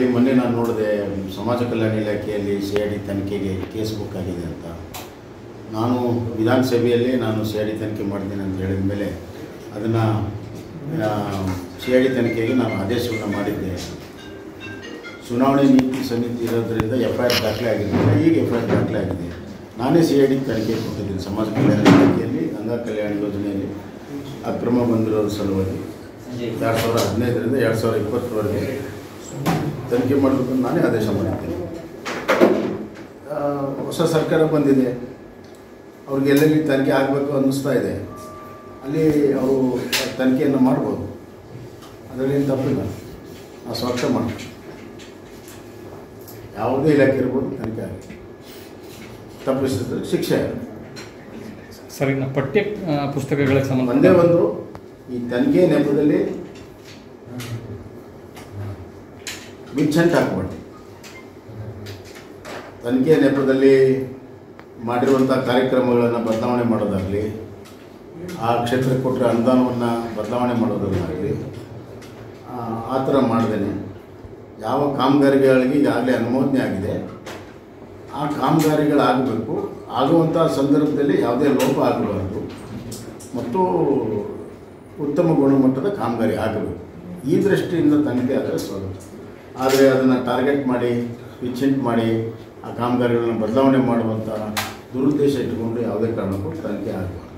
ಈ ಮೊನ್ನೆ ನಾನು ನೋಡಿದೆ ಸಮಾಜ ಕಲ್ಯಾಣ ಇಲಾಖೆಯಲ್ಲಿ ಸಿ ಐ ಡಿ ತನಿಖೆಗೆ ಕೇಸ್ ಬುಕ್ ಆಗಿದೆ ಅಂತ ನಾನು ವಿಧಾನಸಭೆಯಲ್ಲಿ ನಾನು ಸಿ ಐ ಡಿ ತನಿಖೆ ಮಾಡ್ತೀನಿ ಅಂತ ಹೇಳಿದ ಮೇಲೆ ಅದನ್ನು ಸಿ ಐ ಡಿ ತನಿಖೆಗೆ ನಾನು ಆದೇಶವನ್ನು ಮಾಡಿದ್ದೆ ಚುನಾವಣೆ ನೀತಿ ಸಮಿತಿ ಇರೋದ್ರಿಂದ ಎಫ್ ಐ ಆರ್ ದಾಖಲೆ ಆಗಿರಲಿಲ್ಲ ಈಗ ಎಫ್ ಐ ಆರ್ ದಾಖಲೆ ಆಗಿದೆ ನಾನೇ ಸಿ ಐ ಡಿ ತನಿಖೆ ಕೊಟ್ಟಿದ್ದೀನಿ ಸಮಾಜ ಕಲ್ಯಾಣ ಇಲಾಖೆಯಲ್ಲಿ ಗಂಗಾ ಕಲ್ಯಾಣ ಯೋಜನೆಯಲ್ಲಿ ಅಕ್ರಮ ಬಂದಿರೋದ್ರ ಸಲುವಾಗಿ ಎರಡು ಸಾವಿರ ಹದಿನೈದರಿಂದ ಎರಡು ಸಾವಿರ ಇಪ್ಪತ್ತರವರೆಗೆ ತನಿಖೆ ಮಾಡಬೇಕು ಅಂತ ನಾನೇ ಆದೇಶ ಮಾಡಿದ್ದೇನೆ ಆ, ಹೊಸ ಸರ್ಕಾರ ಬಂದಿದೆ ಅವ್ರಿಗೆ ಎಲ್ಲೆಲ್ಲಿ ತನಿಖೆ ಆಗಬೇಕು ಅನ್ನಿಸ್ತಾ ಇದೆ ಅಲ್ಲಿ ಅವರು ತನಿಖೆಯನ್ನು ಮಾಡ್ಬೋದು ಅದರಲ್ಲಿ ಏನು ತಪ್ಪಿಲ್ಲ ನಾವು ಸ್ವಾಗತ ಮಾಡ್ತೀವಿ ಯಾವುದೇ ಇಲಾಖೆ ಇರ್ಬೋದು ತನಿಖೆ ಆಗಲಿ ತಪ್ಪಿಸಿದ್ರೆ ಶಿಕ್ಷೆ ಆಗಲಿ ಸರ್ ಇನ್ನು ಪಠ್ಯ ಆ, ಪುಸ್ತಕಗಳಿಗೆ ಸಂಬಂಧ ಒಂದೇ ಒಂದು ಈ ತನಿಖೆ ನೆಪದಲ್ಲಿ ಬಿಚ್ಚಂಟ್ ಹಾಕ್ಬಾರ್ದು ತನಿಖೆ ನೆಪದಲ್ಲಿ ಮಾಡಿರುವಂಥ ಕಾರ್ಯಕ್ರಮಗಳನ್ನು ಬದಲಾವಣೆ ಮಾಡೋದಾಗಲಿ ಆ ಕ್ಷೇತ್ರಕ್ಕೆ ಕೊಟ್ಟರೆ ಅನುದಾನವನ್ನು ಬದಲಾವಣೆ ಮಾಡೋದನ್ನಾಗಲಿ ಆ ಥರ ಮಾಡ್ದೇನೆ ಯಾವ ಕಾಮಗಾರಿಗಳಿಗೆ ಈಗಾಗಲೇ ಅನುಮೋದನೆ ಆಗಿದೆ ಆ ಕಾಮಗಾರಿಗಳಾಗಬೇಕು ಆಗುವಂಥ ಸಂದರ್ಭದಲ್ಲಿ ಯಾವುದೇ ಲೋಪ ಆಗಬಾರ್ದು ಮತ್ತು ಉತ್ತಮ ಗುಣಮಟ್ಟದ ಕಾಮಗಾರಿ ಆಗಬೇಕು ಈ ದೃಷ್ಟಿಯಿಂದ ತನಿಖೆ ಆದರೆ ಸ್ವಾಗತ ಆದರೆ ಅದನ್ನು ಟಾರ್ಗೆಟ್ ಮಾಡಿ ವಿಚಿಂಟ್ ಮಾಡಿ ಆ ಕಾಮಗಾರಿಗಳನ್ನು ಬದಲಾವಣೆ ಮಾಡುವಂಥ ದುರುದ್ದೇಶ ಇಟ್ಟುಕೊಂಡು ಯಾವುದೇ ಕಾರಣಕ್ಕೂ ತನಿಖೆ ಆಗಬಾರ್ದು